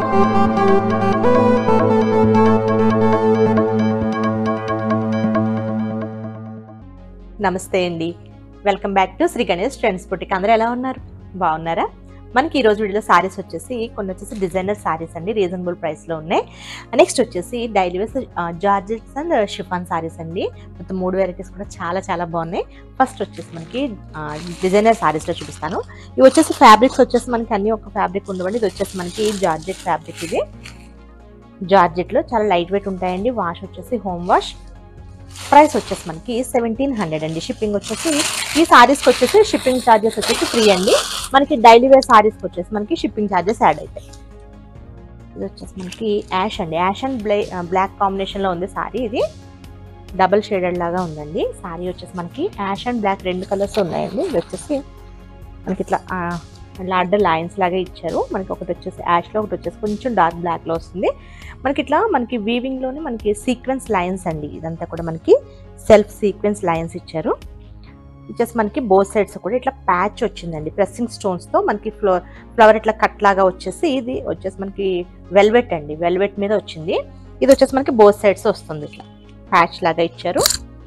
నమస్తే అండి welcome back to Shri Ganesh trends boutique అందరూ ఎలా ఉన్నారు బాగున్నారా మనకి ఈ రోజు వీడియోలో సారీస్ వచ్చేసి కొన్ని వచ్చేసి డిజైనర్ సారీస్ అండి రీజనబుల్ ప్రైస్లో ఉన్నాయి నెక్స్ట్ వచ్చేసి daily wears georgettes and chiffon saris అండి మొత్తం మూడు వెరైటీస్ కూడా చాలా చాలా బాగున్నాయి ఫస్ట్ వచ్చేసి మనకి డిజైనర్ సారీస్లో చూపిస్తాను ఇవి వచ్చేసి ఫ్యాబ్రిక్స్ వచ్చేసి మనకి అన్ని ఒక ఫ్యాబ్రిక్ ఉండవండి ఇది వచ్చేసి మనకి జార్జెట్ ఫ్యాబ్రిక్ ఇది జార్జెట్లో చాలా లైట్ వెయిట్ ఉంటాయండి వాష్ వచ్చేసి హోమ్ వాష్ ప్రైస్ వచ్చేసి మనకి సెవెంటీన్ హండ్రెడ్ అండి షిప్పింగ్ వచ్చేసి ఈ సారీస్కి వచ్చేసి షిప్పింగ్ ఛార్జెస్ వచ్చేసి ఫ్రీ అండి మనకి డైలీ వేర్ సారీస్కి వచ్చేసి మనకి షిప్పింగ్ ఛార్జెస్ యాడ్ అవుతాయి ఇది వచ్చేసి మనకి యాష్ అండి యాష్ అండ్ బ్లే బ్లాక్ కాంబినేషన్లో ఉంది సారీ ఇది డబల్ షేడెడ్ లాగా ఉందండి సారీ వచ్చేసి మనకి యాష్ అండ్ బ్లాక్ రెండు కలర్స్ ఉన్నాయండి ఇది వచ్చేసి మనకి ఇట్లా లాడర్ లైన్స్ లాగా ఇచ్చారు మనకి ఒకటి వచ్చేసి యాష్లో ఒకటి వచ్చేసి కొంచెం డార్క్ బ్లాక్లో వస్తుంది మనకి ఇట్లా మనకి వీవింగ్లోనే మనకి సీక్వెన్స్ లైన్స్ అండి ఇదంతా కూడా మనకి సెల్ఫ్ సీక్వెన్స్ లైన్స్ ఇచ్చారు ఇచ్చేసి మనకి బోత్ సైడ్స్ కూడా ఇట్లా ప్యాచ్ వచ్చిందండి ప్రెస్సింగ్ స్టోన్స్తో మనకి ఫ్లో ఫ్లవర్ ఇట్లా కట్ లాగా వచ్చేసి ఇది వచ్చేసి మనకి వెల్వెట్ అండి వెల్వెట్ మీద వచ్చింది ఇది వచ్చేసి మనకి బోత్ సైడ్స్ వస్తుంది ఇట్లా ప్యాచ్ లాగా ఇచ్చారు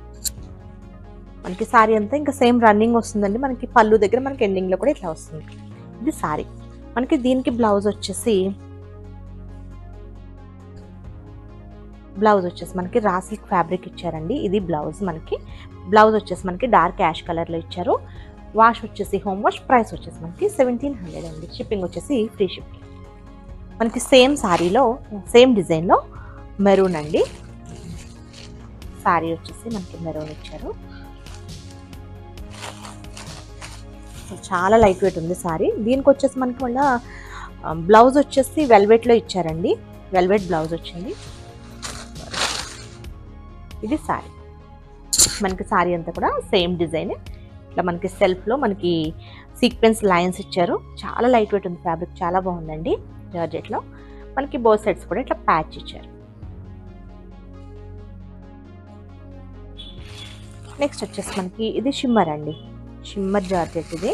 మనకి సారీ అంతా ఇంకా సేమ్ రన్నింగ్ వస్తుందండి మనకి పళ్ళు దగ్గర మనకి ఎండింగ్లో కూడా ఇట్లా వస్తుంది ఇది సారీ మనకి దీనికి బ్లౌజ్ వచ్చేసి బ్లౌజ్ వచ్చేసి మనకి రా సిల్క్ ఫ్యాబ్రిక్ ఇచ్చారండి ఇది బ్లౌజ్ మనకి బ్లౌజ్ వచ్చేసి మనకి డార్క్ యాష్ కలర్లో ఇచ్చారు వాష్ వచ్చేసి హోమ్ వాష్ ప్రైస్ వచ్చేసి మనకి సెవెంటీన్ హండ్రెడ్ అండి షిప్పింగ్ వచ్చేసి ఫ్రీ షిప్పింగ్ మనకి సేమ్ సారీలో సేమ్ డిజైన్లో మెరూన్ అండి సారీ వచ్చేసి మనకి మెరూన్ ఇచ్చారు చాలా లైట్ వెయిట్ ఉంది సారీ దీనికి వచ్చేసి మనకి మళ్ళీ బ్లౌజ్ వచ్చేసి వెల్వెట్లో ఇచ్చారండి వెల్వెట్ బ్లౌజ్ వచ్చింది ఇది సారీ మనకి సారీ అంతా కూడా సేమ్ డిజైన్ ఇట్లా మనకి సెల్ఫ్లో మనకి సీక్వెన్స్ లైన్స్ ఇచ్చారు చాలా లైట్ వెయిట్ ఉంది ఫ్యాబ్రిక్ చాలా బాగుందండి జార్జెట్లో మనకి బోత్ సైడ్స్ కూడా ఇట్లా ప్యాచ్ ఇచ్చారు నెక్స్ట్ వచ్చేసి మనకి ఇది షిమ్మర్ అండి షిమ్మర్ జార్జెట్ ఇది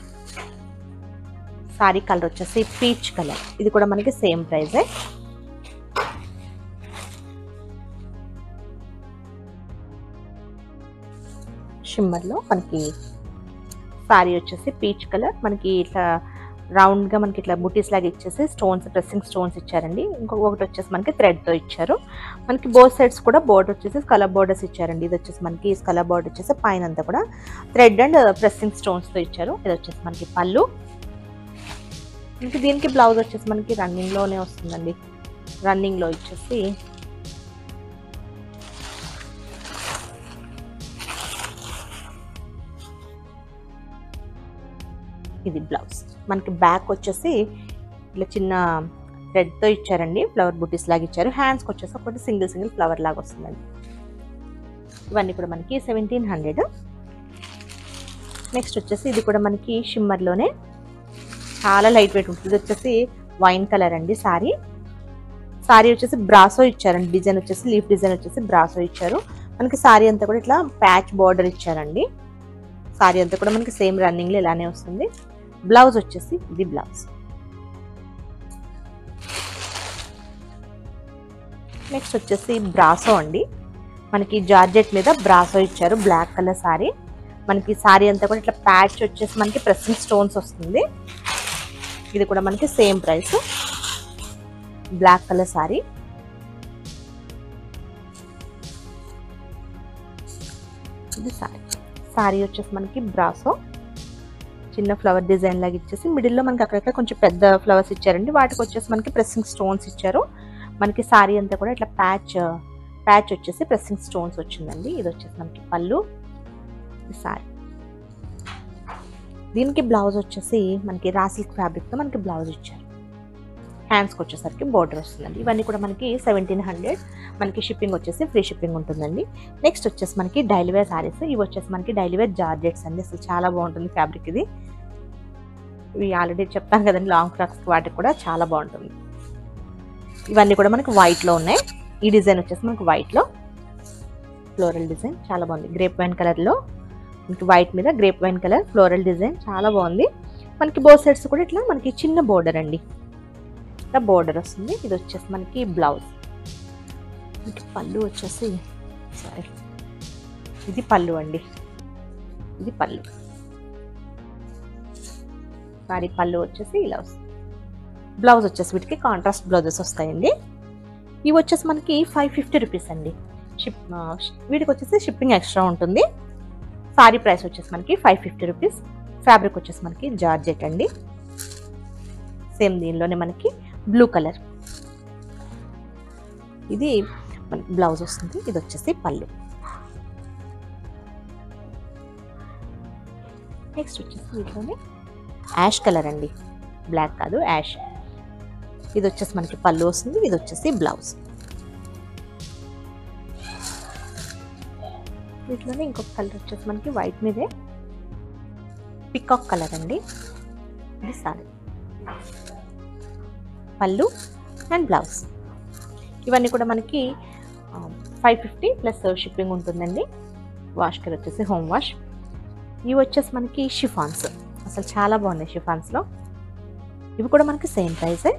సారీ కలర్ వచ్చేసి పీచ్ కలర్ ఇది కూడా మనకి సేమ్ ప్రైజే షిమ్మర్లో మనకి సారీ వచ్చేసి పీచ్ కలర్ మనకి ఇట్లా రౌండ్గా మనకి ఇట్లా బుటీస్ లాగా ఇచ్చేసి స్టోన్స్ డ్రెస్సింగ్ స్టోన్స్ ఇచ్చారండి ఇంకొకటి వచ్చేసి మనకి థ్రెడ్తో ఇచ్చారు మనకి బోత్ సైడ్స్ కూడా బోర్డర్ వచ్చేసి స్కలర్ బోర్డర్స్ ఇచ్చారండి ఇది వచ్చేసి మనకి స్కలర్ బోర్డర్ వచ్చేసి పైన అంతా కూడా థ్రెడ్ అండ్ ప్రెస్సింగ్ స్టోన్స్తో ఇచ్చారు ఇది వచ్చేసి మనకి పళ్ళు మనకి దీనికి బ్లౌజ్ వచ్చేసి మనకి రన్నింగ్లోనే వస్తుందండి రన్నింగ్లో ఇచ్చేసి ఇది బ్లౌజ్ మనకి బ్యాక్ వచ్చేసి ఇట్లా చిన్న థ్రెడ్తో ఇచ్చారండి ఫ్లవర్ బుటీస్ లాగా ఇచ్చారు హ్యాండ్స్కి వచ్చేసి ఒకటి సింగిల్ సింగిల్ ఫ్లవర్ లాగా వస్తుందండి ఇవన్నీ కూడా మనకి సెవెంటీన్ హండ్రెడ్ నెక్స్ట్ వచ్చేసి ఇది కూడా మనకి షిమ్మర్లోనే చాలా లైట్ వెయిట్ ఉంటుంది ఇది వచ్చేసి వైన్ కలర్ అండి సారీ సారీ వచ్చేసి బ్రాసో ఇచ్చారండి డిజైన్ వచ్చేసి లీఫ్ డిజైన్ వచ్చేసి బ్రాసో ఇచ్చారు మనకి సారీ అంతా కూడా ఇట్లా ప్యాచ్ బార్డర్ ఇచ్చారండి సారీ అంతా కూడా మనకి సేమ్ రన్నింగ్లో ఇలానే వస్తుంది బ్లౌజ్ వచ్చేసి ఇది బ్లౌజ్ నెక్స్ట్ వచ్చేసి బ్రాసో అండి మనకి జార్జెట్ మీద బ్రాసో ఇచ్చారు బ్లాక్ కలర్ సారీ మనకి సారీ అంతా కూడా ఇట్లా ప్యాచ్ వచ్చేసి మనకి ప్రెస్సింగ్ స్టోన్స్ వస్తుంది ఇది కూడా మనకి same price black colour sari ఇది సారీ సారీ వచ్చేసి మనకి బ్రాసో చిన్న ఫ్లవర్ డిజైన్ లాగా ఇచ్చేసి మిడిల్లో మనకి అక్కడక్కడ కొంచెం పెద్ద ఫ్లవర్స్ ఇచ్చారండి వాటికి వచ్చేసి మనకి ప్రెస్సింగ్ స్టోన్స్ ఇచ్చారు మనకి సారీ అంతా కూడా ఇట్లా ప్యాచ్ ప్యాచ్ వచ్చేసి ప్రెస్సింగ్ స్టోన్స్ వచ్చిందండి ఇది వచ్చేసి మనకి పళ్ళు సారీ దీనికి బ్లౌజ్ వచ్చేసి మనకి రా సిల్క్ ఫ్యాబ్రిక్తో మనకి బ్లౌజ్ ఇచ్చారు హ్యాండ్స్కి వచ్చేసరికి బోర్డర్ వస్తుందండి ఇవన్నీ కూడా మనకి సెవెంటీన్ హండ్రెడ్ మనకి షిప్పింగ్ వచ్చేసి ఫ్రీ షిప్పింగ్ ఉంటుందండి నెక్స్ట్ వచ్చేసి మనకి డైలీ వేర్ సారీస్ ఇవి వచ్చేసి మనకి డైలీ వేర్ జార్జెట్స్ అండి అసలు చాలా బాగుంటుంది ఫ్యాబ్రిక్ ఇది ఇవి ఆల్రెడీ చెప్తాను కదండి లాంగ్ ఫ్రాక్స్ వాటికి కూడా చాలా బాగుంటుంది ఇవన్నీ కూడా మనకి వైట్లో ఉన్నాయి ఈ డిజైన్ వచ్చేసి మనకి వైట్లో ఫ్లోరల్ డిజైన్ చాలా బాగుంది గ్రేప్ వైన్ కలర్లో మనకి వైట్ మీద grape wine colour floral design చాలా బాగుంది మనకి బోత్ సైడ్స్ కూడా ఇట్లా మనకి చిన్న బోర్డర్ అండి ఇలా బోర్డర్ వస్తుంది ఇది వచ్చేసి మనకి బ్లౌజ్ మనకి పళ్ళు వచ్చేసి సారీ ఇది పళ్ళు అండి ఇది పళ్ళు సారీ పళ్ళు వచ్చేసి ఇలా వస్తుంది బ్లౌజ్ వచ్చేసి వీటికి కాంట్రాస్ట్ బ్లౌజెస్ వస్తాయండి ఇవి వచ్చేసి మనకి ఫైవ్ ఫిఫ్టీ రూపీస్ అండి షిప్ వీటికి వచ్చేసి షిప్పింగ్ ఎక్స్ట్రా ఉంటుంది సారీ ప్రైస్ వచ్చేసి మనకి ఫైవ్ ఫిఫ్టీ రూపీస్ ఫ్యాబ్రిక్ వచ్చేసి మనకి జార్జెట్ అండి సేమ్ దీనిలోనే మనకి బ్లూ కలర్ ఇది మనకి బ్లౌజ్ వస్తుంది ఇది వచ్చేసి పళ్ళు నెక్స్ట్ వచ్చేసి వీటిలోనే యాష్ కలర్ అండి బ్లాక్ కాదు యాష్ ఇది వచ్చేసి మనకి పళ్ళు వస్తుంది ఇది వచ్చేసి బ్లౌజ్ వీటిలోనే ఇంకొక కలర్ వచ్చేసి మనకి వైట్ మీదే పికాక్ కలర్ అండి ఇది సారీ పళ్ళు అండ్ బ్లౌజ్ ఇవన్నీ కూడా మనకి ఫైవ్ ఫిఫ్టీ ప్లస్ షిప్పింగ్ ఉంటుందండి వాష్ కలర్ వచ్చేసి హోమ్ వాష్ ఇవి వచ్చేసి మనకి షిఫాన్స్ అసలు చాలా బాగున్నాయి షిఫాన్స్లో ఇవి కూడా మనకి సేమ్ ప్రైసే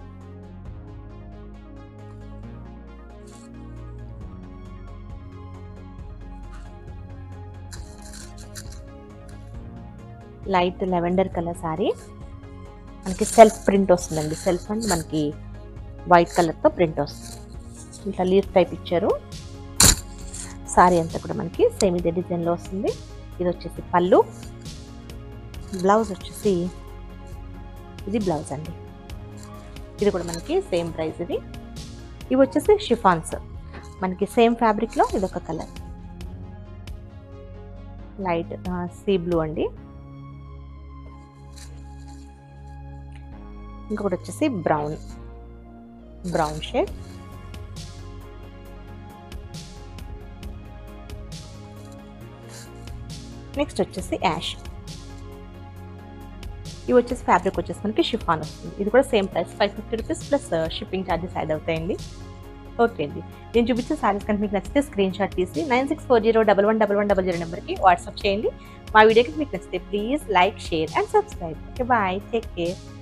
లైట్ లెవెండర్ కలర్ సారీ మనకి సెల్ఫ్ ప్రింట్ వస్తుందండి సెల్ఫ్ అండ్ మనకి వైట్ కలర్తో ప్రింట్ వస్తుంది ఇట్లా లీఫ్ టైప్ ఇచ్చారు సారీ అంతా కూడా మనకి సేమ్ ఇదే డిజైన్లో వస్తుంది ఇది వచ్చేసి పళ్ళు బ్లౌజ్ వచ్చేసి ఇది బ్లౌజ్ అండి ఇది కూడా మనకి సేమ్ ప్రైస్ ఇది ఇవి వచ్చేసి షిఫాన్స్ మనకి సేమ్ ఫ్యాబ్రిక్లో ఇది ఒక కలర్ లైట్ సీ బ్లూ అండి ఇంకొకటి వచ్చేసి బ్రౌన్ బ్రౌన్ షేడ్ నెక్స్ట్ వచ్చేసి యాష్ ఇవి వచ్చేసి ఫ్యాబ్రిక్ వచ్చేసి మనకి షిఫాన్ వస్తుంది ఇది కూడా same price five fifty rupees plus shipping charges add అవుతాయండి ఓకే అండి నేను చూపించిన సారీస్ కనుక మీకు నచ్చితే స్క్రీన్ షాట్ తీసి nine six four zero double one double one double zero నెంబర్కి వాట్సాప్ చేయండి మా వీడియోకి మీకు నచ్చితే please like share and subscribe okay bye take care